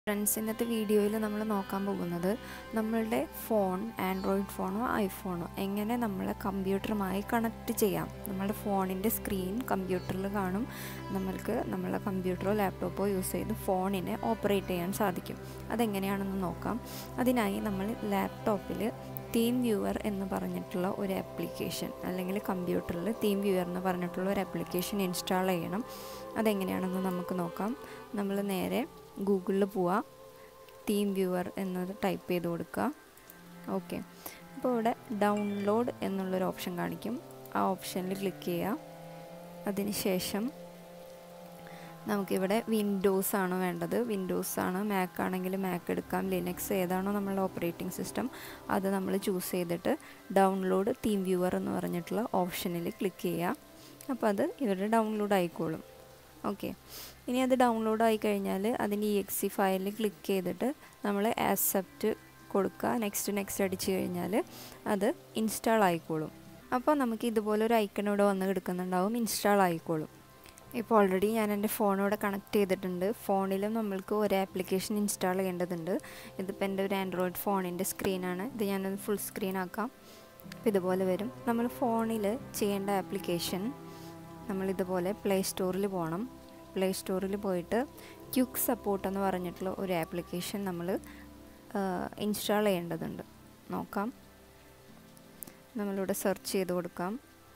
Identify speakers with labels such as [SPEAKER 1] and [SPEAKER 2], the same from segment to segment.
[SPEAKER 1] friends ഇന്നത്തെ വീഡിയോയിൽ നമ്മൾ നോക്കാൻ പോകുന്നത് നമ്മളുടെ ഫോൺ ആൻഡ്രോയിഡ് ഫോണോ ഐഫോണോ എങ്ങനെ നമ്മളെ കമ്പ്യൂട്ടറുമായി കണക്റ്റ് ചെയ്യാം നമ്മളുടെ ഫോണിൻ്റെ സ്ക്രീൻ കമ്പ്യൂട്ടറിൽ കാണും നമ്മൾക്ക് നമ്മളെ കമ്പ്യൂട്ടറോ ലാപ്ടോപ്പോ യൂസ് ചെയ്ത് ഫോണിനെ ഓപ്പറേറ്റ് ചെയ്യാൻ സാധിക്കും അതെങ്ങനെയാണെന്ന് നോക്കാം അതിനായി നമ്മൾ ലാപ്ടോപ്പിൽ തീം വ്യൂവർ എന്ന് പറഞ്ഞിട്ടുള്ള ഒരു ആപ്ലിക്കേഷൻ അല്ലെങ്കിൽ കമ്പ്യൂട്ടറിൽ തീം വ്യൂവർ എന്ന് പറഞ്ഞിട്ടുള്ള ഒരു ആപ്ലിക്കേഷൻ ഇൻസ്റ്റാൾ ചെയ്യണം അതെങ്ങനെയാണെന്ന് നമുക്ക് നോക്കാം നമ്മൾ നേരെ ഗൂഗിളിൽ പോവുക തീം വ്യൂവർ എന്നത് ടൈപ്പ് ചെയ്ത് കൊടുക്കുക ഓക്കെ അപ്പോൾ ഇവിടെ ഡൗൺലോഡ് എന്നുള്ളൊരു ഓപ്ഷൻ കാണിക്കും ആ ഓപ്ഷനിൽ ക്ലിക്ക് ചെയ്യുക അതിനുശേഷം നമുക്കിവിടെ വിൻഡോസ് ആണ് വേണ്ടത് വിൻഡോസ് ആണ് മാക്ക് ആണെങ്കിൽ മാക്ക് എടുക്കാം ലിനക്സ് ഏതാണോ നമ്മളുടെ ഓപ്പറേറ്റിംഗ് സിസ്റ്റം അത് നമ്മൾ ചൂസ് ചെയ്തിട്ട് ഡൗൺലോഡ് തീം വ്യൂവർ എന്ന് പറഞ്ഞിട്ടുള്ള ഓപ്ഷനിൽ ക്ലിക്ക് ചെയ്യുക അപ്പോൾ അത് ഇവിടെ ഡൗൺലോഡ് ആയിക്കോളും ഓക്കെ ഇനി അത് ഡൗൺലോഡ് ആയി കഴിഞ്ഞാൽ അതിൻ്റെ ഇ എക്സ് സി ഫയലിൽ ക്ലിക്ക് ചെയ്തിട്ട് നമ്മൾ ആക്സെപ്റ്റ് കൊടുക്കുക നെക്സ്റ്റ് നെക്സ്റ്റ് അടിച്ച് കഴിഞ്ഞാൽ അത് ഇൻസ്റ്റാൾ ആയിക്കോളും അപ്പോൾ നമുക്ക് ഇതുപോലെ ഒരു ഐക്കൺ ഇവിടെ വന്ന് കിടക്കുന്നുണ്ടാവും ഇൻസ്റ്റാൾ ആയിക്കോളും ഇപ്പോൾ ഓൾറെഡി ഞാൻ എൻ്റെ ഫോണോടെ കണക്ട് ചെയ്തിട്ടുണ്ട് ഫോണിലും നമ്മൾക്ക് ഒരു ആപ്ലിക്കേഷൻ ഇൻസ്റ്റാൾ ചെയ്യേണ്ടതുണ്ട് ഇതിപ്പോൾ എൻ്റെ ഒരു ആൻഡ്രോയിഡ് ഫോണിൻ്റെ സ്ക്രീനാണ് ഇത് ഞാനൊന്ന് ഫുൾ സ്ക്രീൻ ആക്കാം അപ്പോൾ ഇതുപോലെ വരും നമ്മൾ ഫോണിൽ ചെയ്യേണ്ട ആപ്ലിക്കേഷൻ നമ്മളിതുപോലെ പ്ലേ സ്റ്റോറിൽ പോകണം പ്ലേ സ്റ്റോറിൽ പോയിട്ട് ക്യുക്ക് സപ്പോർട്ട് എന്ന് പറഞ്ഞിട്ടുള്ള ഒരു ആപ്ലിക്കേഷൻ നമ്മൾ ഇൻസ്റ്റാൾ ചെയ്യേണ്ടതുണ്ട് നോക്കാം നമ്മളിവിടെ സെർച്ച് ചെയ്ത് കൊടുക്കാം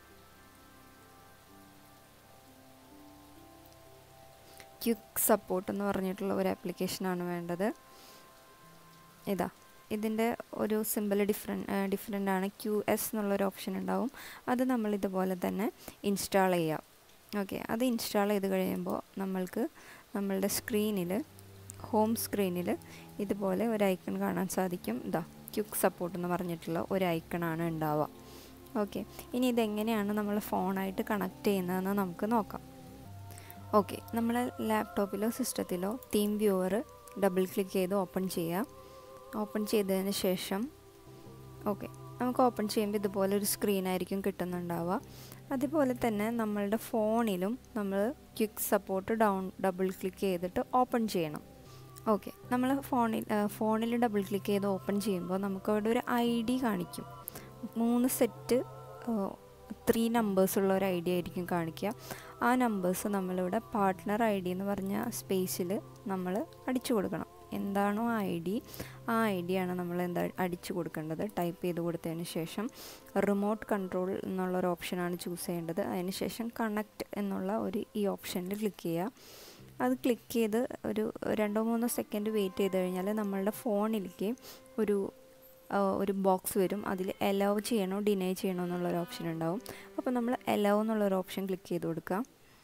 [SPEAKER 1] ക്യുക്ക് സപ്പോർട്ട് എന്ന് പറഞ്ഞിട്ടുള്ള ഒരു ആപ്ലിക്കേഷനാണ് വേണ്ടത് ഇതാ ഇതിൻ്റെ ഒരു സിമ്പിൾ ഡിഫറെൻറ്റ് ഡിഫറെൻ്റ് ആണ് ക്യു എസ് എന്നുള്ളൊരു ഓപ്ഷൻ ഉണ്ടാവും അത് നമ്മൾ ഇതുപോലെ തന്നെ ഇൻസ്റ്റാൾ ചെയ്യാം ഓക്കെ അത് ഇൻസ്റ്റാൾ ചെയ്ത് കഴിയുമ്പോൾ നമ്മൾക്ക് നമ്മളുടെ സ്ക്രീനിൽ ഹോം സ്ക്രീനിൽ ഇതുപോലെ ഒരു ഐക്കൺ കാണാൻ സാധിക്കും ഇതാ ക്യുക്ക് സപ്പോർട്ട് എന്ന് പറഞ്ഞിട്ടുള്ള ഒരു ഐക്കണാണ് ഉണ്ടാവുക ഓക്കെ ഇനി ഇതെങ്ങനെയാണ് നമ്മൾ ഫോണായിട്ട് കണക്ട് ചെയ്യുന്നതെന്ന് നമുക്ക് നോക്കാം ഓക്കെ നമ്മൾ ലാപ്ടോപ്പിലോ സിസ്റ്റത്തിലോ തീം വ്യൂവർ ഡബിൾ ക്ലിക്ക് ചെയ്ത് ഓപ്പൺ ചെയ്യുക ഓപ്പൺ ചെയ്തതിന് ശേഷം ഓക്കെ നമുക്ക് ഓപ്പൺ ചെയ്യുമ്പോൾ ഇതുപോലെ ഒരു സ്ക്രീൻ ആയിരിക്കും കിട്ടുന്നുണ്ടാവുക അതുപോലെ തന്നെ നമ്മളുടെ ഫോണിലും നമ്മൾ quick support down double click ചെയ്തിട്ട് ഓപ്പൺ ചെയ്യണം ഓക്കെ നമ്മൾ ഫോണിൽ ഫോണിൽ ഡബിൾ ക്ലിക്ക് ചെയ്ത് ഓപ്പൺ ചെയ്യുമ്പോൾ നമുക്ക് അവിടെ ഒരു ഐ ഡി കാണിക്കും മൂന്ന് സെറ്റ് ത്രീ നമ്പേഴ്സ് ഉള്ള ഒരു ഐ ഡി ആയിരിക്കും കാണിക്കുക ആ നമ്പേഴ്സ് നമ്മളിവിടെ പാർട്ട്ണർ ഐ ഡി എന്ന് പറഞ്ഞ സ്പേസിൽ നമ്മൾ അടിച്ചു കൊടുക്കണം എന്താണോ ആ ഐ ഡി ആ ഐ ഡി ആണ് നമ്മൾ എന്താ അടിച്ചു കൊടുക്കേണ്ടത് ടൈപ്പ് ചെയ്ത് കൊടുത്തതിന് ശേഷം റിമോട്ട് കൺട്രോൾ എന്നുള്ള ഒരു ഓപ്ഷനാണ് ചൂസ് ചെയ്യേണ്ടത് അതിന് ശേഷം കണക്റ്റ് എന്നുള്ള ഒരു ഈ ഓപ്ഷനിൽ ക്ലിക്ക് ചെയ്യുക അത് ക്ലിക്ക് ചെയ്ത് ഒരു രണ്ടോ മൂന്നോ സെക്കൻഡ് വെയിറ്റ് ചെയ്ത് കഴിഞ്ഞാൽ നമ്മളുടെ ഫോണിലേക്ക് ഒരു ഒരു ബോക്സ് വരും അതിൽ എലവ് ചെയ്യണോ ഡിനൈ ചെയ്യണോ എന്നുള്ളൊരു ഓപ്ഷൻ ഉണ്ടാവും അപ്പോൾ നമ്മൾ എലവ് എന്നുള്ളൊരു ഓപ്ഷൻ ക്ലിക്ക് ചെയ്ത് കൊടുക്കുക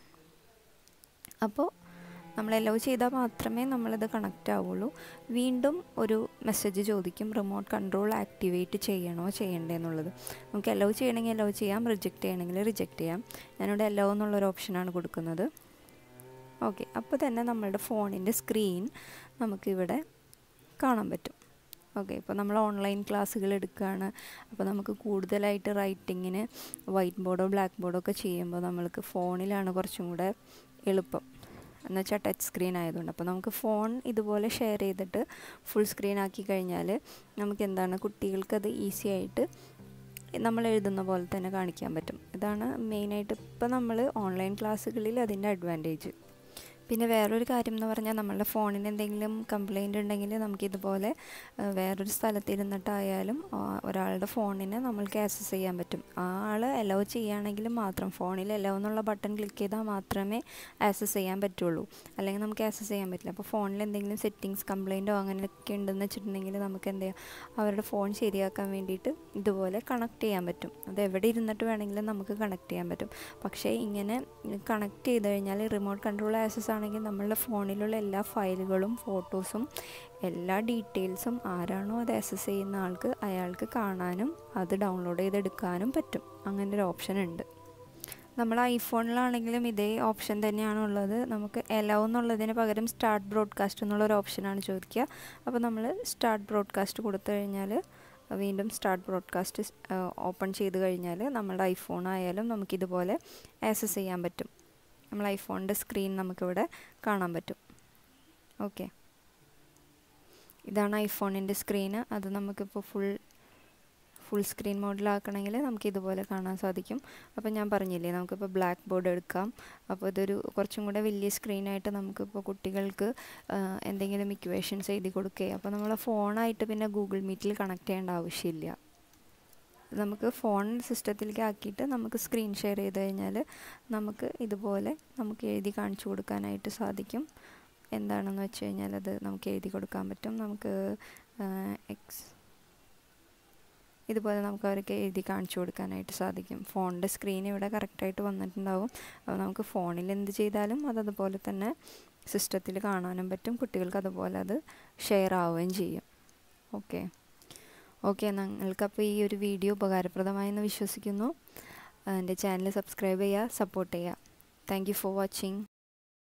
[SPEAKER 1] അപ്പോൾ നമ്മൾ എലവ് ചെയ്താൽ മാത്രമേ നമ്മളിത് കണക്റ്റ് ആവുള്ളൂ വീണ്ടും ഒരു മെസ്സേജ് ചോദിക്കും റിമോട്ട് കൺട്രോൾ ആക്ടിവേറ്റ് ചെയ്യണോ ചെയ്യണ്ടേ എന്നുള്ളത് നമുക്ക് എലവ് ചെയ്യണമെങ്കിൽ എലവ് ചെയ്യാം റിജക്റ്റ് ചെയ്യണമെങ്കിൽ റിജക്റ്റ് ചെയ്യാം ഞാനിവിടെ എലവ് എന്നുള്ളൊരു ഓപ്ഷനാണ് കൊടുക്കുന്നത് ഓക്കെ അപ്പോൾ തന്നെ നമ്മളുടെ ഫോണിൻ്റെ സ്ക്രീൻ നമുക്കിവിടെ കാണാൻ പറ്റും ഓക്കെ ഇപ്പോൾ നമ്മൾ ഓൺലൈൻ ക്ലാസ്സുകൾ എടുക്കുകയാണ് അപ്പോൾ നമുക്ക് കൂടുതലായിട്ട് റൈറ്റിങ്ങിന് വൈറ്റ് ബോർഡോ ബ്ലാക്ക് ബോർഡോ ഒക്കെ ചെയ്യുമ്പോൾ നമ്മൾക്ക് ഫോണിലാണ് കുറച്ചും കൂടെ എളുപ്പം എന്ന് വെച്ചാൽ ടച്ച് സ്ക്രീൻ ആയതുകൊണ്ട് അപ്പോൾ നമുക്ക് ഫോൺ ഇതുപോലെ ഷെയർ ചെയ്തിട്ട് ഫുൾ സ്ക്രീൻ ആക്കി കഴിഞ്ഞാൽ നമുക്ക് എന്താണ് കുട്ടികൾക്കത് ഈസി ആയിട്ട് നമ്മൾ എഴുതുന്ന പോലെ തന്നെ കാണിക്കാൻ പറ്റും ഇതാണ് മെയിനായിട്ട് ഇപ്പോൾ നമ്മൾ ഓൺലൈൻ ക്ലാസ്സുകളിൽ അതിൻ്റെ അഡ്വാൻറ്റേജ് പിന്നെ വേറൊരു കാര്യം എന്ന് പറഞ്ഞാൽ നമ്മളുടെ ഫോണിന് എന്തെങ്കിലും കംപ്ലൈൻ്റ് ഉണ്ടെങ്കിൽ നമുക്കിതുപോലെ വേറൊരു സ്ഥലത്തിരുന്നിട്ടായാലും ഒരാളുടെ ഫോണിനെ നമ്മൾക്ക് ആക്സസ് ചെയ്യാൻ പറ്റും ആ ആൾ അലോ ചെയ്യുകയാണെങ്കിൽ മാത്രം ഫോണിൽ അലോ എന്നുള്ള ബട്ടൺ ക്ലിക്ക് ചെയ്താൽ മാത്രമേ ആക്സസ് ചെയ്യാൻ പറ്റുള്ളൂ അല്ലെങ്കിൽ നമുക്ക് ആക്സസ് ചെയ്യാൻ പറ്റില്ല അപ്പോൾ ഫോണിൽ എന്തെങ്കിലും സെറ്റിങ്സ് കംപ്ലൈൻറ്റോ അങ്ങനെയൊക്കെ ഉണ്ടെന്ന് വെച്ചിട്ടുണ്ടെങ്കിൽ നമുക്ക് എന്ത് ചെയ്യാം അവരുടെ ഫോൺ ശരിയാക്കാൻ വേണ്ടിയിട്ട് ഇതുപോലെ കണക്ട് ചെയ്യാൻ പറ്റും അത് എവിടെ ഇരുന്നിട്ട് വേണമെങ്കിലും നമുക്ക് കണക്ട് ചെയ്യാൻ പറ്റും പക്ഷേ ഇങ്ങനെ കണക്ട് ചെയ്ത് കഴിഞ്ഞാൽ റിമോട്ട് കൺട്രോൾ ആക്സസ് ആണെങ്കിൽ നമ്മളുടെ ഫോണിലുള്ള എല്ലാ ഫയലുകളും ഫോട്ടോസും എല്ലാ ഡീറ്റെയിൽസും ആരാണോ അത് ആക്സസ് ചെയ്യുന്ന ആൾക്ക് അയാൾക്ക് കാണാനും അത് ഡൗൺലോഡ് ചെയ്തെടുക്കാനും പറ്റും അങ്ങനെ ഒരു ഓപ്ഷൻ ഉണ്ട് നമ്മൾ ഐഫോണിലാണെങ്കിലും ഇതേ ഓപ്ഷൻ തന്നെയാണ് ഉള്ളത് നമുക്ക് എലവ് എന്നുള്ളതിന് പകരം സ്റ്റാർട്ട് ബ്രോഡ്കാസ്റ്റ് എന്നുള്ളൊരു ഓപ്ഷനാണ് ചോദിക്കുക അപ്പോൾ നമ്മൾ സ്റ്റാർട്ട് ബ്രോഡ്കാസ്റ്റ് കൊടുത്തു കഴിഞ്ഞാൽ വീണ്ടും സ്റ്റാർട്ട് ബ്രോഡ്കാസ്റ്റ് ഓപ്പൺ ചെയ്ത് കഴിഞ്ഞാൽ നമ്മുടെ ഐഫോൺ ആയാലും നമുക്കിതുപോലെ ആക്സസ് ചെയ്യാൻ പറ്റും നമ്മൾ ഐഫോണിൻ്റെ സ്ക്രീൻ നമുക്കിവിടെ കാണാൻ പറ്റും ഓക്കെ ഇതാണ് ഐഫോണിൻ്റെ സ്ക്രീന് അത് നമുക്കിപ്പോൾ ഫുൾ ഫുൾ സ്ക്രീൻ മോഡിലാക്കണമെങ്കിൽ നമുക്ക് ഇതുപോലെ കാണാൻ സാധിക്കും അപ്പോൾ ഞാൻ പറഞ്ഞില്ലേ നമുക്കിപ്പോൾ ബ്ലാക്ക് ബോർഡ് എടുക്കാം അപ്പോൾ ഇതൊരു കുറച്ചും കൂടെ വലിയ സ്ക്രീനായിട്ട് നമുക്കിപ്പോൾ കുട്ടികൾക്ക് എന്തെങ്കിലും ഇക്വേഷൻസ് എഴുതി കൊടുക്കുക അപ്പോൾ നമ്മൾ ഫോണായിട്ട് പിന്നെ ഗൂഗിൾ മീറ്റിൽ കണക്ട് ചെയ്യേണ്ട ആവശ്യമില്ല നമുക്ക് ഫോൺ സിസ്റ്റത്തിലേക്ക് ആക്കിയിട്ട് നമുക്ക് സ്ക്രീൻ ഷെയർ ചെയ്ത് കഴിഞ്ഞാൽ നമുക്ക് ഇതുപോലെ നമുക്ക് എഴുതി കാണിച്ചു കൊടുക്കാനായിട്ട് സാധിക്കും എന്താണെന്ന് വെച്ച് കഴിഞ്ഞാൽ അത് നമുക്ക് എഴുതി കൊടുക്കാൻ പറ്റും നമുക്ക് എക്സ് ഇതുപോലെ നമുക്ക് അവർക്ക് എഴുതി കാണിച്ചു കൊടുക്കാനായിട്ട് സാധിക്കും ഫോണിൻ്റെ സ്ക്രീൻ ഇവിടെ കറക്റ്റായിട്ട് വന്നിട്ടുണ്ടാവും അപ്പോൾ നമുക്ക് ഫോണിൽ എന്ത് ചെയ്താലും അത് അതുപോലെ തന്നെ സിസ്റ്റത്തിൽ കാണാനും പറ്റും കുട്ടികൾക്ക് അതുപോലെ അത് ഷെയർ ആവുകയും ചെയ്യും ഓക്കെ ഓക്കെ നിങ്ങൾക്കപ്പോൾ ഈ ഒരു വീഡിയോ ഉപകാരപ്രദമായെന്ന് വിശ്വസിക്കുന്നു എൻ്റെ ചാനൽ സബ്സ്ക്രൈബ് ചെയ്യുക സപ്പോർട്ട് ചെയ്യുക താങ്ക് യു ഫോർ വാച്ചിങ്